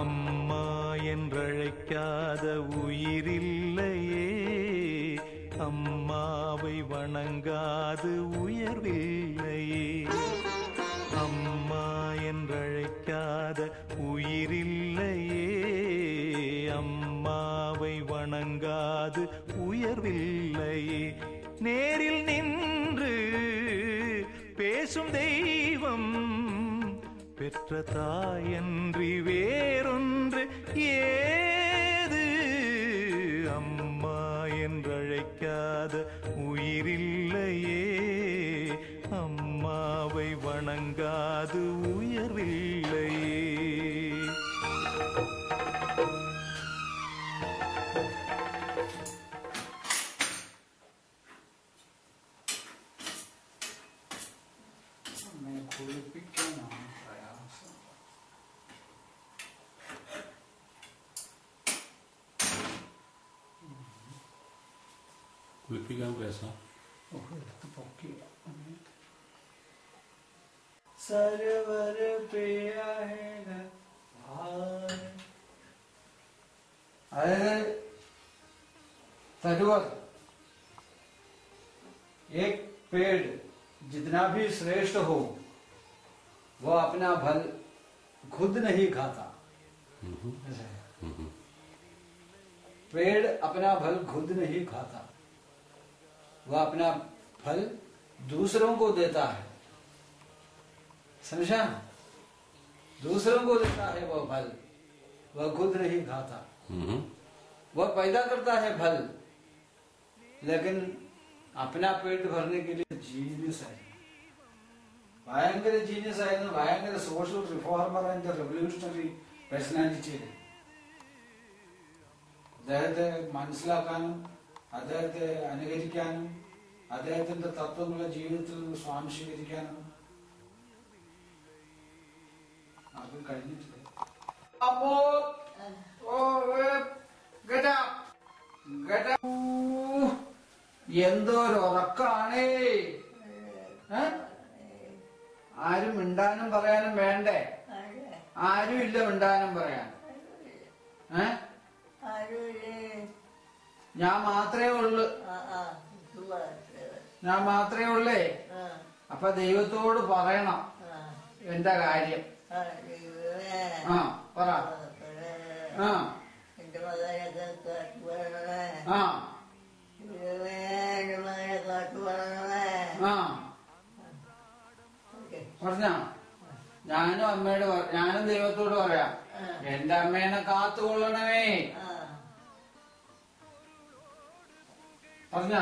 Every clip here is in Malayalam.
அம்மா என்றழைக்காத உயிரில்லையே அம்மாவை வணங்காது உயர்வில்லையே அம்மா என்றழைக்காத உயிரில்லையே அம்மாவை வணங்காது உயர்வில்லையே நேரில் நின்று பேசும் தெய்வம் பெற்ற தாயன்றி வேறொன்று ஏது அம்மா என்றழைக்காத உயிரில்லையே அம்மாவை வணங்காது உயர்வில்லையே അമ്മയെ കുളിപ്പിക്കാനാണ് പ്രയാസം കുളിപ്പിക്കാൻ പ്രയാസം ഓ, എടുത്ത് പൊക്കി അമ്മേ. सरवर पे आएगा भार अरे सरोवर एक पेड़ जितना भी श्रेष्ठ हो वो अपना फल खुद नहीं खाता ऐसा है। पेड़ अपना फल खुद नहीं खाता वह अपना फल दूसरों को देता है समझा दूसरों को देता है वह फल वह खुद नहीं खाता वह पैदा करता है फल लेकिन अपना पेट भरने के लिए जीनियस है ഭയങ്കര ജീനിയസ് ആയിരുന്നു ഭയങ്കര social reformer and revolutionary personality അദ്ദേഹത്തെ മനസ്സിലാക്കാനും അദ്ദേഹത്തെ അനുകരിക്കാനും അദ്ദേഹത്തിന്റെ തത്വങ്ങളെ ജീവിതത്തിൽ നിന്ന് സ്വാംശീകരിക്കാനും അത് കഴിഞ്ഞിട്ടില്ല അപ്പോ ഓ ഗജ ഗജ എന്തോരു ഉറക്കാണേ ഏ? ആരും മിണ്ടാനും പറയാനും വേണ്ടേ ആരും ഇല്ല മിണ്ടാനും പറയാൻ ഏ ഞാൻ മാത്രമേ ഉള്ളു ഞാൻ മാത്രമേ ഉള്ളേ അപ്പൊ ദൈവത്തോട് പറയണം എന്റെ കാര്യം ആ പറ ആ എന്റെ മകനെ കാട്ടുപറയണമേ ആ എന്റെ മകനെ കാട്ടുപറയണമേ ആ പറഞ്ഞ ഞാനും അമ്മയോട് പറ- ഞാനും ദൈവത്തോട് പറയാം എന്റെ അമ്മേനെ കാത്തുകൊള്ളണമേ ആ പറഞ്ഞ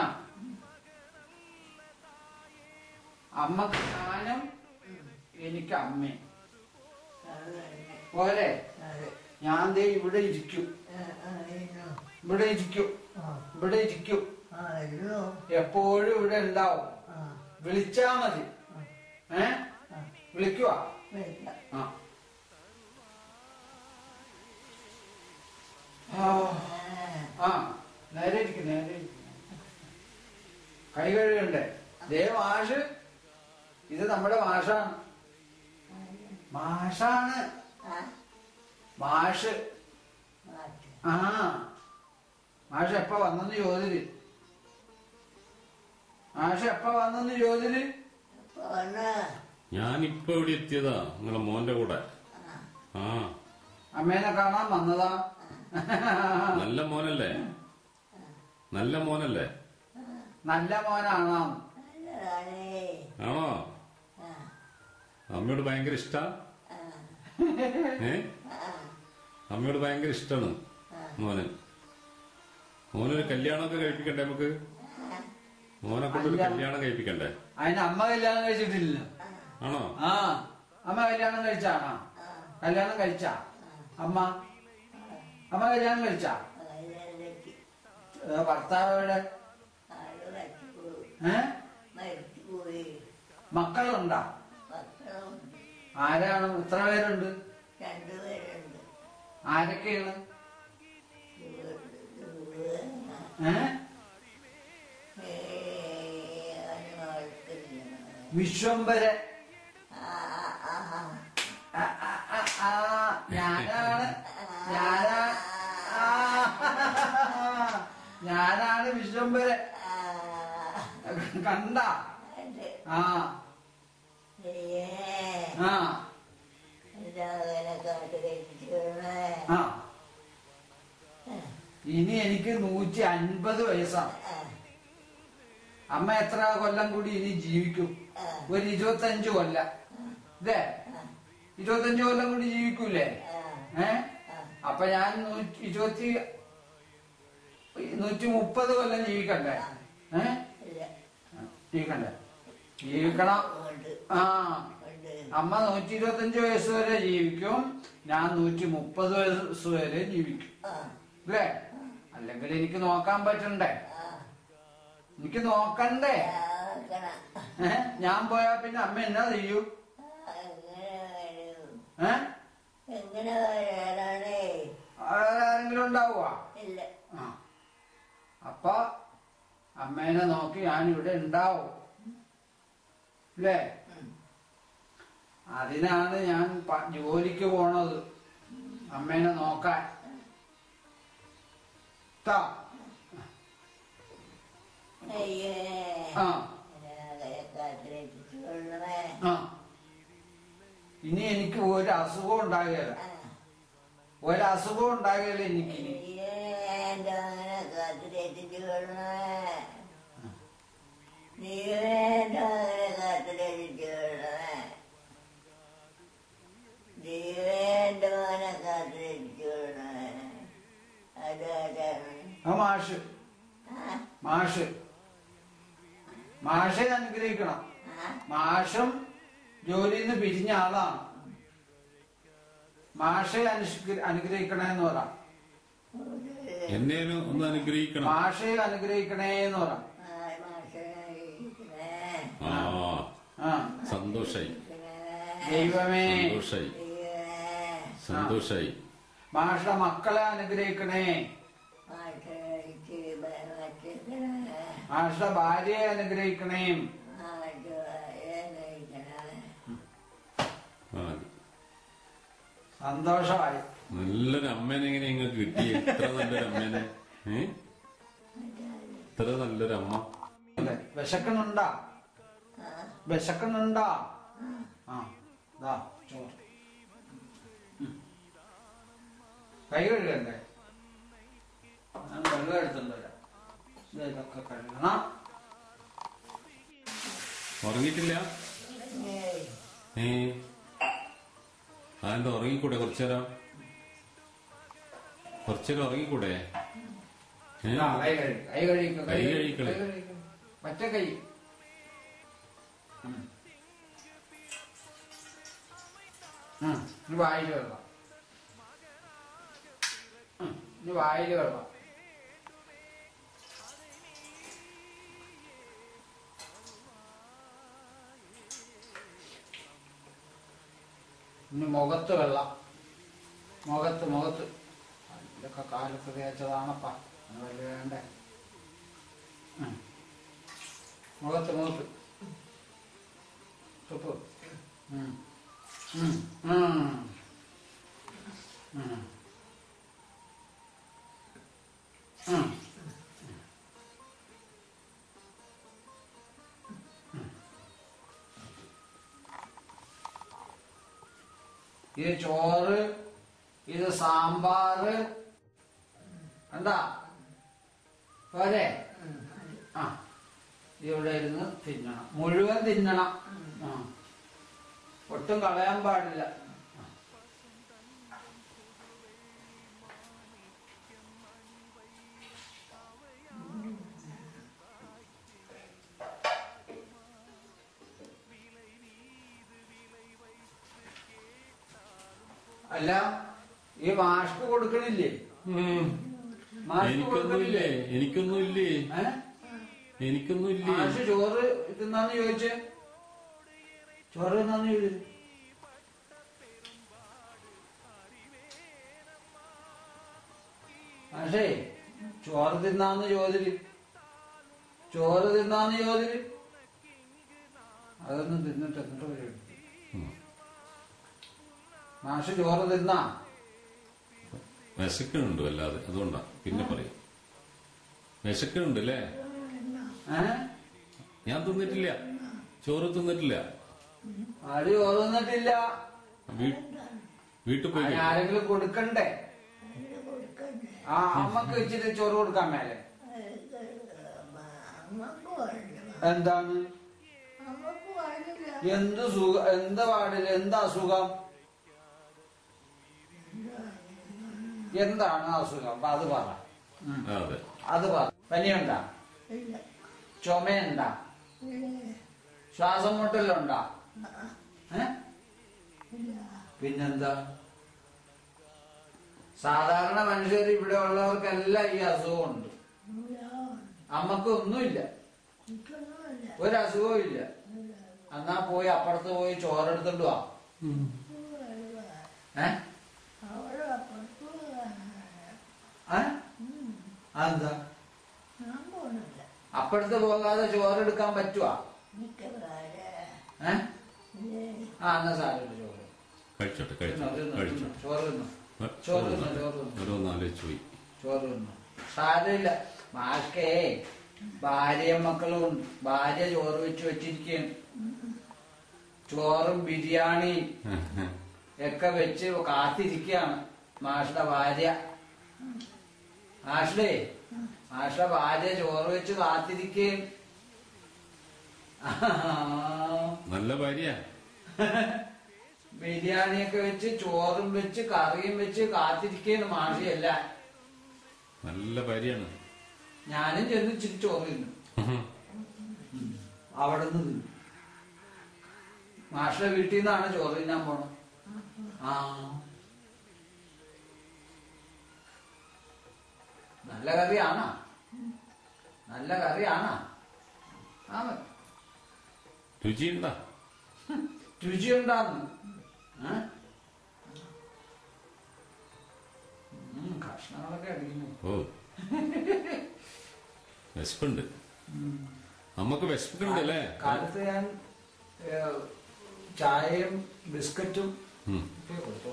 അമ്മക്ക് ഞാനും എനിക്ക് അമ്മയും അത് തന്നെ. പോരെ അതെ. ഞാൻ ദേ ഇവിടെ ഇരിക്കും ആ, ആ, ഇരുന്നു. ഇവിടെ ഇരിക്കും ആ, ഇവിടെ ഇരിക്കും ആ, ഇരുന്നു. എപ്പോഴും ഇവിടെ ഉണ്ടാവും ആ, വിളിച്ചാ മതി ഏ ആ, വിളിക്കുവാ വരില്ല. ആ ആ ആ നേരെ ഇരിക്കും നേരെ ഇരിക്കും കൈ കഴുകണ്ടേ ദേ മാഷ് ഇത് നമ്മുടെ മാഷാണ് മാഷാണ് ആ, മാഷ് മാറ്റി. ആ മാഷ് എപ്പ വന്നെന്ന് ചോദില് മാഷ് എപ്പ വന്നെന്ന് ചോദില് അപ്പൊ വന്ന് ഞാനിപ്പോ ഇവിടെ എത്തിയതാ നിങ്ങളെ മോന്റെ കൂടെ ആ അമ്മേനെ കാണാൻ വന്നതാ നല്ല മോനല്ലേ നല്ല മോനല്ലേ നല്ല മോനാണോ നല്ലതാണേ. ആണോ ആ, അമ്മയോട് ഭയങ്കര ഇഷ്ടാ ആ, ഏ ആ, അമ്മയോട് ഭയങ്കര ഇഷ്ടാണ് ആ. മോന് മോനൊരു കല്യാണമൊക്കെ കഴിപ്പിക്കണ്ടേ നമുക്ക് മോനെ കൊണ്ടൊരു അല്ല. കല്യാണം കഴിപ്പിക്കണ്ടേ അതിന് അമ്മ കല്യാണം കഴിച്ചിട്ടില്ല ആണോ ആ അമ്മ കല്യാണം കഴിച്ചാണോ കല്യാണം കഴിച്ചാ അമ്മ അമ്മ കല്യാണം കഴിച്ചാ അതിലേക്ക് ഏ, ഭർത്താവയുടെ ആള് മരിച്ചുപോയി. ഏ മരിച്ചുപോയി. മക്കളുണ്ടാ മക്കളും ആരാണ് എത്ര പേരുണ്ട് രണ്ടുപേരുണ്ട് ആരൊക്കെയാണ് ഏ വിശ്വംഭരൻ ആ, ആ, ആ, ആ, ഞാനാണ് അറ്റം വരെ ആ, കണ്ട അത് ആ നീയേ ആ എൻ്റെ മകനെ കാട്ട് കഴിച്ചിടണേ. ആ ഇനി എനിക്ക് നൂറ്റി അൻപത് വയസ്സാണ് ആ, അമ്മ എത്ര കൊല്ലം കൂടി ഇനി ജീവിക്കും ആ, ഒരു ഇരുപത്തഞ്ച് കൊല്ലം ഇല്ലേ ഇരുപത്തഞ്ച് കൊല്ലം കൂടി ജീവിക്കൂലേ ആ, ഏ ആ. അപ്പൊ ഞാൻ നൂറ്റി ഇരുപത്തി നൂറ്റി മുപ്പത് കൊല്ലം ജീവിക്കണ്ടേ ഏ ഇല്ല. ജീവിക്കണ്ടേ ജീവിക്കണം ഉണ്ട്, ആ ഉണ്ട്. അമ്മ നൂറ്റി ഇരുപത്തഞ്ച് വയസ്സ് വരെ ജീവിക്കും ഞാൻ നൂറ്റി മുപ്പത് വയസ്സ് വരെ ജീവിക്കും ആ, അല്ലേ അല്ലെങ്കിൽ എനിക്ക് നോക്കാൻ പറ്റണ്ടേ ആ. എനിക്ക് നോക്കണ്ടേ ആക്കണം. ഏ ഞാൻ പോയാ പിന്നെ അമ്മ എന്നാ ചെയ്യൂ ആ, എങ്ങനെ വരും? ഏ എങ്ങനെ വരാനാണേ ആരെങ്കിലും ഉണ്ടാവുക ഇല്ല ആ അപ്പൊ അമ്മേനെ നോക്കി ഞാൻ ഇവിടെ ഉണ്ടാവും അല്ലേ ഉം. അതിനാണ് ഞാൻ പ- ജോലിക്ക് പോണത് അമ്മേനെ നോക്കാൻ ട്ടാ. അയ്യേ ആ രാഗയെ കാത്തിരക്ഷിച്ചുകൊള്ളണേ ആ ഇനി എനിക്ക് ഒരു അസുഖം ഉണ്ടാകുകയില്ല ആ. ഒരു അസുഖം ഉണ്ടാകുകയില്ല എനിക്കിനി അയ്യേ എൻ്റെ മകനെ കാത്തിരക്ഷിച്ചുകൊള്ളണേ നീ എൻ്റെ മകനെ കാത്തിരക്ഷിച്ചുകൊള്ളണേ നീ എൻ്റെ മകനെ കാത്തിരക്ഷിച്ചുകൊള്ളണേ അതാണ് ആ മാഷ് ആ മാഷ് മാഷെ അനുഗ്രഹിക്കണം ആ മാഷും ജോലിയിൽ നിന്ന് പിരിഞ്ഞ ആളാണ് മാഷെ അനുഷ്ക- അനുഗ്രഹിക്കണേന്ന് പറ എന്നെ ഒന്ന് അനുഗ്രഹിക്കണം മാഷെ അനുഗ്രഹിക്കണേന്ന് പറ ആ ആ സന്തോഷായി ദൈവമേ സന്തോഷായി സന്തോഷായി മാഷയുടെ മക്കളെ അനുഗ്രഹിക്കണേ മാഷയുടെ ഭാര്യയെ അനുഗ്രഹിക്കണേ ആ സന്തോഷമായി നല്ലൊരു അമ്മേനെ എങ്ങനെ നിങ്ങൾക്ക് കിട്ടി ഇത്ര നല്ലൊരു അമ്മേനെ ഏ ഇത്ര നല്ലൊരു അമ്മ അല്ലേ? വിശക്കണുണ്ടാ വിശക്കണുണ്ടാ ആ ദാ ചോറ് ഉം. കൈ കഴുകണ്ടേ ഞാൻ വെള്ളം എടുത്തുണ്ട് വരാം ദേ ഇതൊക്കെ കഴുകണം ഉറങ്ങിയിട്ടില്ല ഏ അതെന്താ ഉറങ്ങിക്കൂടെ കുറച്ചേരം കുറച്ചേരം ഉറങ്ങിക്കൂടെ ഏ ആ, കൈ കഴുകി കൈ കഴുകിക്കോ കൈ കഴുകിക്കളെ. കഴുകിക്കോ. മറ്റേ കൈ ഉം. ഉം. ഇനി വായിൽ വെള്ളം ഉം. ഇനി വായിൽ വെള്ളം ഇനി മുഖത്ത് വെള്ളം മുഖത്ത് മുഖത്ത് ഇതൊക്കെ കാലത്ത് തേച്ചതാണപ്പാ അത് വലിയ വേണ്ടേ ഉം. മുഖത്ത് മുഖത്ത് തുപ്പ് ഉം. ഉം. ഉം. ഉം. ഉം. ഇത് ചോറ് ഇത് സാമ്പാറ് കണ്ടാ പോരെ ആ ഇവിടെ ഇരുന്ന് തിന്നണം മുഴുവൻ തിന്നണം ആ ഒട്ടും കളയാൻ പാടില്ല അല്ല ഈ മാഷ്ക്ക് കൊടുക്കണില്ലേ മാഷ്ക്ക് എനിക്കൊന്നുമില്ലേ കൊടുക്കണില്ലേ എനിക്കൊന്നുമില്ലേ ഏ? എനിക്കൊന്നുമില്ലേ മാഷ് ചോറ് തിന്നാന്ന് ചോദിച്ചേ ചോറ് തിന്നാന്ന് ചോദിച്ചു മാഷേ ചോറ് തിന്നാന്ന് ചോദില് ചോറ് തിന്നാന്ന് ചോദില് അതൊന്നും തിന്നിട്ട് എന്നിട്ട് വരും ഉം. മാഷ് ചോറ് തിന്നാ വിശക്കുന്നുണ്ട് വല്ലാതെ അതുകൊണ്ടാ പിന്നെ പറയും വിശക്കുന്നുണ്ട് അല്ലേ ഏഹ് ഞാൻ തിന്നിട്ടില്ല ചോറ് തിന്നിട്ടില്ല ആര് ഓർന്നിട്ടില്ല വീ- വീട്ടിൽ പോയി അതിന് കഴിക്കും. ആരെങ്കിലും കൊടുക്കണ്ടേ ആ അമ്മക്ക് വെച്ചിട്ട് ചോറ് കൊടുക്കാൻ മേലെ അമ്മക്ക് പാടില്ല എന്താണ് അമ്മക്ക് പാടില്ല എന്ത് സുഖം എന്താ പാടില്ല എന്താ അസുഖം എന്താണ് അസുഖം അപ്പൊ അത് പറ ഉം. ആ, അതെ അത് പറ പനിയുണ്ടാ ഇല്ല ചുമയുണ്ടാ ഇല്ല ശ്വാസം മുട്ടലുണ്ടാ ഏ ഇല്ല പിന്നെന്താ സാധാരണ മനുഷ്യർ ഇവിടെ ഉള്ളവർക്കെല്ലാം ഈ അസുഖമുണ്ട് ഇല്ല അമ്മക്കൊന്നുമില്ല എനിക്കൊന്നുമില്ല ഒരു അസുഖവും ഇല്ല എന്നാ പോയി അപ്പുറത്ത് പോയി ചോറെടുത്തോണ്ട് വാ ഏ അവിടെ അപ്പുറത്ത് ഏ? അതെന്താ ഞാൻ പോണില്ല അപ്പുറത്ത് പോകാതെ ചോറെടുക്കാൻ പറ്റുവാ എനിക്ക് വേറെ ഏ ഇല്ലേ ആ എന്നാ സാരമില്ല ചോറ് കഴിച്ചോട്ടെ തിന്നോ, കഴിച്ചോട്ടെ തിന്നോ, കഴിച്ചോ തിന്നോ. ചോറ് തിന്നോ ആ, ചോറ് ചോറ് തിന്നോ, തിന്നോ. ചോറ് തിന്നോ. ഓരോന്ന് ആലോചിച്ച് പോയി ചോറ് തിന്നോ സാരമില്ല മാഷ്കേ ഭാര്യയും മക്കളും ഉണ്ട്. ഭാര്യ ചോറ് വെച്ച് വെച്ചിരിക്കുകയാണ് ചോറും ബിരിയാണിയും ഒക്കെ വെച്ച് കാത്തിരിക്കുകയാണ് മാഷുടെ ഭാര്യ മാഷുടെ മാഷുടെ ഭാര്യ ചോറ് വെച്ച് കാത്തിരിക്കുകയും നല്ല ഭാര്യ ബിരിയാണിയൊക്കെ വെച്ച് ചോറും വെച്ച് കറിയും വെച്ച് കാത്തിരിക്കുകയാണ് മാഷിയല്ല നല്ല ഭാര്യയാണ് ഞാനും ചെന്ന് ഇച്ചിരി ചോറ് തിന്നു അവിടെ നിന്ന് തിന്നു മാഷിന്റെ വീട്ടിൽ നിന്നാണ് ചോറ് തിന്നാൻ പോണം ആ നല്ല കറിയാണോ നല്ല കറിയാണോ ആ രുചിയുണ്ടാ രുചിയുണ്ടാന്ന് ഏ? ഉം, കഷ്ണങ്ങളൊക്കെ അടിക്കുന്നു ഓ വിശപ്പുണ്ട് അമ്മക്ക് വിശപ്പുണ്ട് അല്ലേ കാലത്ത് ഞാൻ ഏ, ചായയും ബിസ്ക്കറ്റും ഉം. ഒക്കെ കൊടുത്തു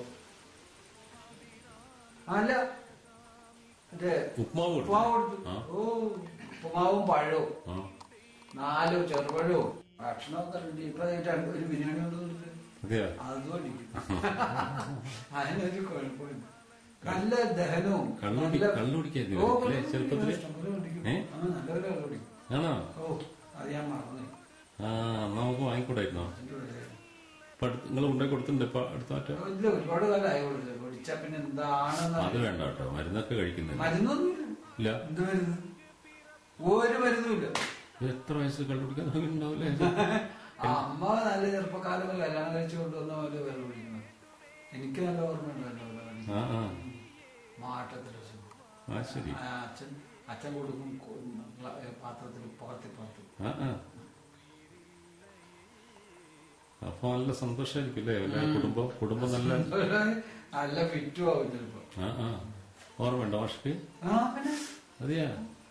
അല്ല മറ്റേ ഉപ്മാവ് കൊടുത്തു. ഉപ്പുമാവ് കൊടുത്തു ആ. ഓ ഉപ്പുമാവും പഴവും ആ നാലും ചെറുപഴവും ഭക്ഷണമൊക്കെ ഉണ്ട് ഇപ്പൊ രണ്ട് ഒരു ബിരിയാണി കൊണ്ട് കൊടുത്ത് അതെയാ അതും അടിക്കും അതിനൊരു കുഴപ്പമില്ല നല്ല ദഹനവും കള്ളുടി- നല്ല- കള്ളുടിക്കായിരുന്നു ഓ, അല്ലേ കള്ളുടി ചെറുപ്പത്തില്? ഇഷ്ടംപോലെ കുടിക്കും. ഏ? ആ, നല്ലപോലെ കള്ളുടിക്കും. ആണോ ഓ അത് ഞാൻ മറന്നു ആ എന്നാ നമുക്ക് വാങ്ങിക്കൂടായിരുന്നോ ഇപ്പൊ നിങ്ങൾ ഉണ്ടാക്കി കൊടുത്തിട്ടുണ്ട് ഇപ്പൊ അടുത്ത മാറ്റം ഇല്ല ഒരുപാട് കാലമായി കൊടുത്തത് കുടിച്ചാ പിന്നെ എന്താണെന്ന് അത് വേണ്ട കേട്ടോ മരുന്നൊക്കെ കഴിക്കുന്നില്ല മരുന്നൊന്നുമില്ല ഇല്ല എന്ത് മരുന്ന് ഒരു മരുന്നുമില്ല ഇത് എത്ര വയസ്സ് കള്ളുടിക്കാൻ തുടങ്ങിയിട്ടുണ്ടാവില്ലേ ആ അമ്മ നല്ല ചെറുപ്പക്കാലം കല്യാണം കഴിച്ചു കൊണ്ടുവന്ന പോലെ വെള്ളം കുടിക്കുന്നത് എനിക്ക് നല്ല ഓർമ്മയുണ്ടല്ലോ ആ ആ മാട്ടത്തിലെ ആ ശരി ആ, അച്ഛൻ അച്ഛൻ കൊടുക്കും കൊ- ഗ്ല- ഏ, പാത്രത്തിൽ പകർത്തി പകർത്തി ആ ആ അപ്പൊ നല്ല സന്തോഷമായിരിക്കും അല്ലേ എല്ലാ കുടുംബം കുടുംബം നല്ല നല്ല ഫിറ്റും ആവും ചിലപ്പോ ആ ആ ഓർമ്മയുണ്ടോ മാഷ്ക്ക് ആ പിന്നെ അതെയാ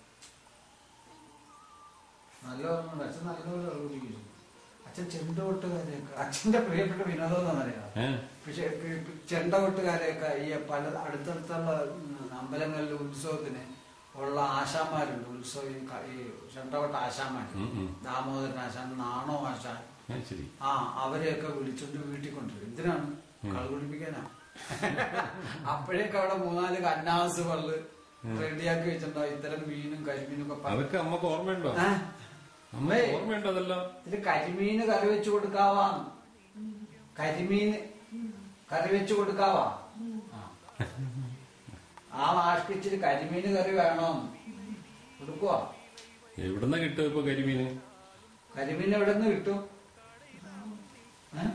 നല്ല ഓർമ്മ അച്ഛൻ നല്ലപോലെ വെള്ളം കുടിക്കും അച്ഛൻ ചെണ്ടകൊട്ടുകാരെയൊക്കെ അച്ഛന്റെ പ്രിയപ്പെട്ട വിനോദം എന്ന് പറയാം ഏ പക്ഷെ ചെണ്ടകൊട്ടുകാരെയൊക്കെ ഈ പല അടുത്തടുത്തുള്ള ഉം, അമ്പലങ്ങളിലെ ഉത്സവത്തിന് ഉള്ള ആശാന്മാരുണ്ട് ഉത്സവം ഈ ക- ഈ ചെണ്ടകൊട്ട ആശാന്മാർ ഉം, ഉം. ദാമോദരൻ ആശാൻ നാണോ ആശാൻ ആ ശരി ആ അവരെയൊക്കെ വിളിച്ചോണ്ട് വീട്ടിൽ കൊണ്ടുവരും എന്തിനാണ് കള കുടിപ്പിക്കാനാ അപ്പോഴേക്ക് അവിടെ മൂന്നാല് കന്നാസ് വള്ള് റെഡിയാക്കി വെച്ചിട്ടുണ്ടാവും ഇത്തരം മീനും കരിമീനും ഒക്കെ പ- അതൊക്കെ അമ്മക്ക് ഓർമ്മയുണ്ടോ ആ, അമ്മ ഓർമ്മയുണ്ടോ അതെല്ലാം ഇത് കരിമീന് കറി വെച്ച് കൊടുക്കാവാ കരിമീന് കറി വെച്ച് കൊടുക്കാവാ ആ. ആ മാഷ്ക്ക് ഇച്ചിരി കരിമീന് കറി വേണോ കൊടുക്കുവാ എവിടുന്ന കിട്ടുക ഇപ്പൊ കരിമീന് കരിമീൻ എവിടെ നിന്ന് കിട്ടും ഏ?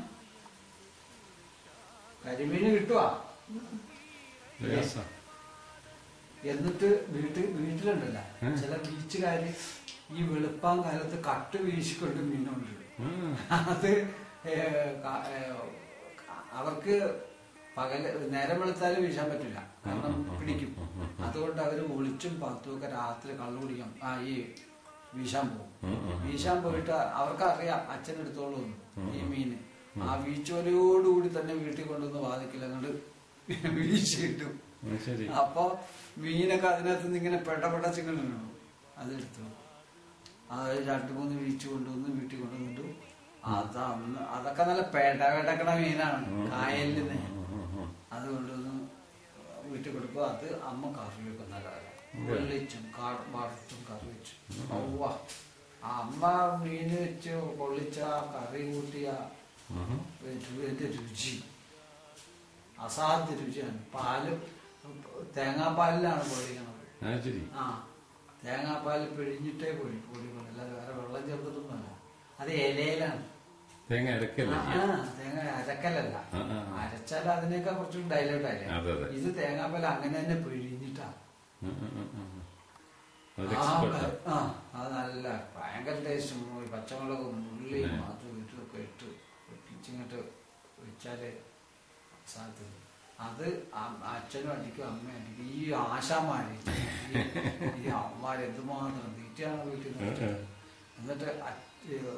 കരിമീന് കിട്ടുവാ രസാ. എന്നിട്ട് വീട്ടിൽ വീട്ടിലുണ്ടല്ല ഉം. ചില ബീച്ചുകാര് ഈ വെളുപ്പാൻ കാലത്ത് കട്ട് വീശിക്കൊണ്ട് മീനുണ്ട് ഉം. അത് ഏ, ക- ഏ, അവർക്ക് പകല് നേരം വെളുത്താലും വീശാൻ പറ്റില്ല കാരണം പിടിക്കും അതുകൊണ്ട് അവര് ഒളിച്ചും പത്തും ഒക്കെ രാത്രി കള്ളു കുടിക്കാം ആ ഈ വീശാൻ പോകും ഉം, ഉം. വീശാൻ പോയിട്ട് അവർക്കറിയാം അച്ഛൻ എടുത്തോളൂ ഈ മീന് ആ വീച്ചോലയോടുകൂടി തന്നെ വീട്ടിൽ കൊണ്ടുവന്ന് വാതിക്കില്ല അങ്ങോട്ട് വീശിയിട്ടു ആ, ശരി അപ്പൊ മീനൊക്കെ അതിനകത്ത് നിന്ന് ഇങ്ങനെ പെടപെടച്ചിങ്ങനെ അതെടുത്തു അത് രണ്ട് മൂന്ന് വീഴ്ച കൊണ്ടുവന്ന് വീട്ടിൽ കൊണ്ടുവന്നിട്ടു അത് അന്ന് അതൊക്കെ നല്ല പേട പേടക്കണ മീനാണ് കായലിൽ നിന്ന് അത് കൊണ്ടുവന്ന് വീട്ടിൽ കൊടുക്കും അത് അമ്മ കറി വെക്കും നല്ല പൊള്ളിച്ചും കാ- വറുത്തും കറി വെച്ചു ഔവ്വ ആ അമ്മ മീൻ വെച്ച് പൊള്ളിച്ച കറി കൂട്ടിയ എന്റെ രുചി അസാധ്യ രുചിയാണ് പാലും തേങ്ങാപ്പാലിലാണ് പൊള്ളിക്കണത് ആ ശരി ആ തേങ്ങാപ്പാൽ പിഴിഞ്ഞിട്ടേ പൊടി പൊടിക്കണം അല്ലാതെ വേറെ വെള്ളം ചേർത്തിട്ടൊന്നുമല്ല അത് ഇലയിലാണ് തേങ്ങ അരക്കല്ലേ ആ, തേങ്ങ അരക്കലല്ല ആ, ആ, ആ. അരച്ചാൽ അതിനേക്കാൾ കുറച്ചും ഡൈലൂട്ട് അതെ, ആയില്ലേ അതെ. ഇത് തേങ്ങാപ്പാൽ അങ്ങനെ തന്നെ പിഴിഞ്ഞിട്ടാ ഉം, ഉം, ഉം, ഉം. അത് ആ, എക്സ്പെർട്ടാ ആ അത് നല്ല ഭയങ്കര ടേസ്റ്റും പച്ചമുളകും ഉള്ളിയും അതും ഇതൊക്കെ ഇട്ട് ഇച്ചിങ്ങോട്ട് വെച്ചാല് സാധ്യത അത് അ- അച്ഛനും അടിക്കും അമ്മയും അടിക്കും ഈ ആശാമാര് ഈ- ഈ അമ്മമാര് എന്തുമാത്രം തീറ്റയാണ് വീട്ടിൽ നിന്ന് എന്നിട്ട് അച്ഛ- ഏഹ്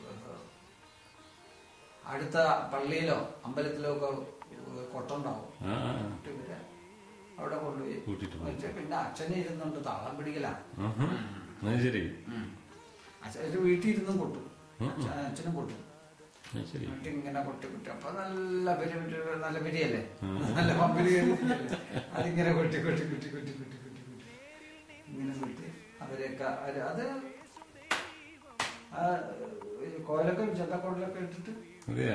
അടുത്ത പള്ളിയിലോ അമ്പലത്തിലോ ഒക്കെ കൊട്ടുണ്ടാവും ആ ആ, ആ. എന്നിട്ട് ഇവരെ അവിടെ കൊണ്ടുപോയി കൂട്ടിയിട്ട് പോയി. വെച്ച് പിന്നെ അച്ഛനെ ഇരുന്നുണ്ട് താളം പിടിക്കലാണ് ഉം, ഉം. അത് ശരി അച്ഛൻ ഒരു വീട്ടിൽ ഇരുന്നും കൊട്ടും അച്ഛൻ- അച്ഛനും കൊട്ടും അത് ശരി എന്നിട്ട് ഇങ്ങനെ കൊട്ടി കൊട്ടി അപ്പൊ നല്ല പെരി പെരി നല്ല പെരിയല്ലേ നല്ല പമ്പിൽ കയറിയല്ലേ അതിങ്ങനെ കൊട്ടി കൊട്ടി കൊട്ടി കൊട്ടി കൊട്ടി കൊട്ടി കൊട്ടി ഇങ്ങനെ കൊട്ടി അവരെയൊക്കെ അവര് അത് ആ, ഈ കോലൊക്കെ ചെണ്ടക്കോലൊക്കെ ഇട്ടിട്ട് അതെയാ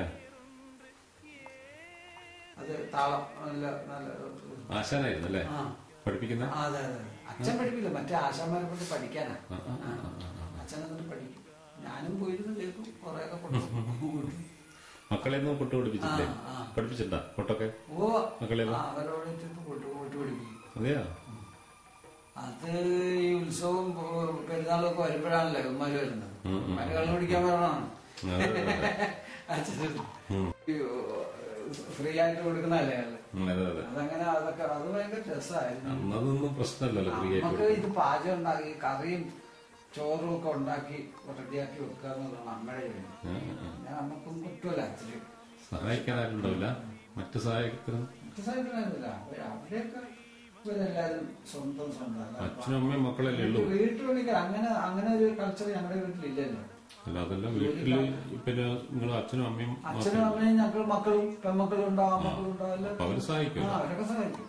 അത് താളം നല്ല നല്ല ആശാനായിരുന്നു അല്ലേ ആ പഠിപ്പിക്കുന്ന ആ, അതെ അതെ അച്ഛൻ പഠിപ്പില്ല മറ്റേ ആശാന്മാരെ കൊണ്ട് പഠിക്കാനാ ആ, ആ, ആ, ആ, ആ. അച്ഛൻ എന്നിട്ട് പഠിക്കും ഞാനും പോയിരുന്നു കേൾക്കും കുറെയൊക്കെ കൊണ്ടുപോകും മക്കളെ ഒന്നും പൊട്ട് പഠിപ്പിച്ചില്ലേ ആ, ആ. പഠിപ്പിച്ചിട്ടുണ്ടാ പൊട്ടൊക്കെ ഓ മക്കളെല്ലാം? ആ, അവരോട് ഇട്ടിട്ട് കൊട്ടു കൊട്ടു പഠിപ്പിക്കും അതെയാ അത് ഈ ഉത്സവം പോ- പെരുന്നാളൊക്കെ വരുമ്പോഴാണല്ലോ ഇവന്മാര് വരുന്നത് ഉം, ഉം. ഇവന്മാര് കള്ളു പിടിക്കാൻ വരണതാണ് അതെ, അതെ, അതെ. അച്ഛൻ ഉം. ഫ്രീ ആയിട്ട് കൊടുക്കുന്നതല്ലേ അയാള് ഉം, അതെ അതെ അതങ്ങനെ അതൊക്കെ അത് ഭയങ്കര രസമായിരുന്നു അന്നതൊന്നും പ്രശ്നമല്ലല്ലോ ഫ്രീ ആയിട്ട് നമുക്ക് ഇത് പാചകം ഉണ്ടാക്കി കറിയും ചോറും ഒക്കെ ഉണ്ടാക്കി റെഡിയാക്കി വെക്കുക എന്നുള്ളതാണ് അമ്മയുടെ ജോലി ആ, ആ, ആ. പിന്നെ നമുക്കും കിട്ടുമല്ല അച്ഛനും സഹായിക്കാൻ ആരുണ്ടാവില്ല മറ്റു സഹായത്തിനും സഹായിക്കണമെന്നില്ല അവിടെയൊക്കെ ഇവരെല്ലാരും സ്വന്തം സ്വന്തം അല്ലാതെ അച്ഛനും അമ്മയും മക്കളല്ലേ ഉള്ളൂ വീട്ടുപണിക്ക് അങ്ങനെ അങ്ങനെ ഒരു കൾച്ചർ ഞങ്ങളുടെ വീട്ടിലില്ലല്ലോ അല്ല അതെല്ലാം വീട്ടില് പിന്നെ നിങ്ങൾ അച്ഛനും അമ്മയും അച്ഛനും മാത്രമേ അമ്മയും ഞങ്ങൾ മക്കളും പെൺമക്കളും ഉണ്ടാവും മക്കളും ഉണ്ടാവും എല്ലാം അപ്പൊ അവര് സഹായിക്കും ആ, അവരൊക്കെ സഹായിക്കും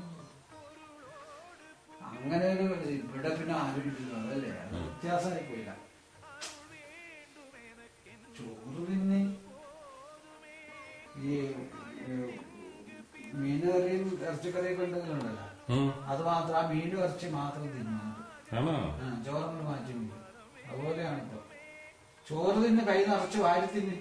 അങ്ങനെ ഒരു ഇവിടെ പിന്നെ ആരും ഇല്ലല്ലോ അതല്ലേ അത് വ്യത്യാസമായി പോയില്ല ചോറ് പിന്നെ ഈ ഏഹ്, മീൻ കറിയും ഇറച്ചിക്കറിയൊക്കെ ഉണ്ടെങ്കിലുണ്ടല്ലോ ഉം. അത് മാത്രം ആ മീനും ഇറച്ചി മാത്രം തിന്നുന്നുണ്ട് ആണോ ആ, ചോറങ്ങോട്ട് മാറ്റി വെക്കും. അതുപോലെയാണ് ഇപ്പൊ ചോറ് തിന്ന് കൈ നിറച്ച് വാരി തിന്ന്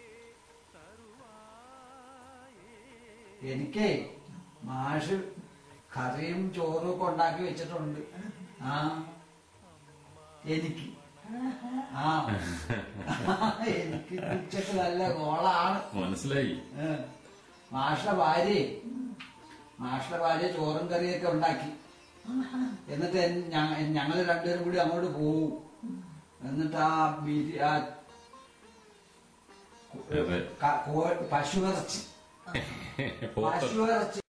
എനിക്കേ മാഷ് കറിയും ചോറും ഒക്കെ ഉണ്ടാക്കി വെച്ചിട്ടുണ്ട് ആ എനിക്ക് ആ എനിക്ക് ഉച്ചക്ക് നല്ല ഗോളാണ് മനസ്സിലായി ഏ. മാഷിന്റെ ഭാര്യ മാഷിന്റെ ഭാര്യ ചോറും കറിയൊക്കെ ഉണ്ടാക്കി എന്നിട്ട് ഞങ്ങൾ രണ്ടുപേരും കൂടി അങ്ങോട്ട് പോവും എന്നിട്ട് ആ ബിരി ആ അതെ. ക- കോ- പശുവിറച്ചി പോത്ത് പശുവിറച്ചി